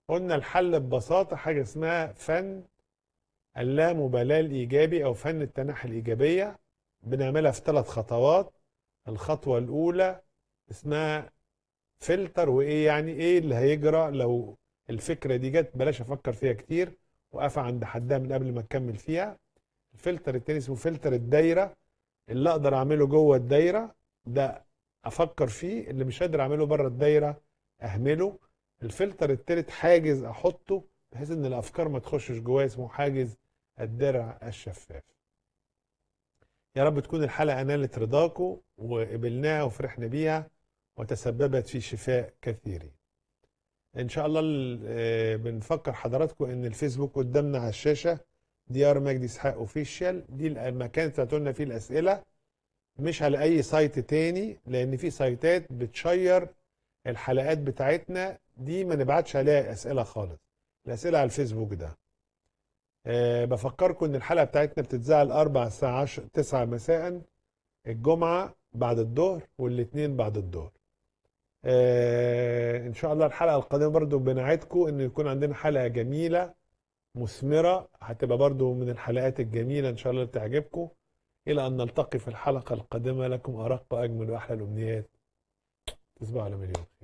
قلنا الحل ببساطة حاجة اسمها فن اللامبالاة الإيجابي أو فن التناحي الإيجابية بنعملها في ثلاث خطوات الخطوة الأولى اسمها فلتر وإيه يعني إيه اللي هيجرى لو الفكرة دي جت بلاش أفكر فيها كتير وقفة عند حدها من قبل ما أكمل فيها الفلتر التاني اسمه فلتر الدايرة اللي أقدر أعمله جوه الدايرة ده أفكر فيه اللي مش قادر أعمله بره الدايرة أهمله الفلتر التالت حاجز أحطه بحيث إن الأفكار ما تخشش جواه اسمه حاجز الدرع الشفاف يا رب تكون الحلقة نالت رضاكم وقبلناها وفرحنا بيها وتسببت في شفاء كثيرين ان شاء الله ال- آه، بنفكر حضراتكم ان الفيسبوك قدامنا على الشاشة ديار مجدي اسحاق اوفيشال دي المكان اللي تبعتوا لنا فيه الاسئلة مش على اي سايت تاني لان في سايتات بتشير الحلقات بتاعتنا دي ما نبعتش عليها اسئلة خالص الاسئلة على الفيسبوك ده أه بفكركم ان الحلقه بتاعتنا بتتذاع الاربع الساعه 10 9 مساء الجمعه بعد الظهر والاثنين بعد الظهر أه ان شاء الله الحلقه القادمه برضو بنعدكم ان يكون عندنا حلقه جميله مثمره هتبقى برضو من الحلقات الجميله ان شاء الله اللي تعجبكم الى ان نلتقي في الحلقه القادمه لكم ارق واجمل واحلى الامنيات تصبحوا على مليون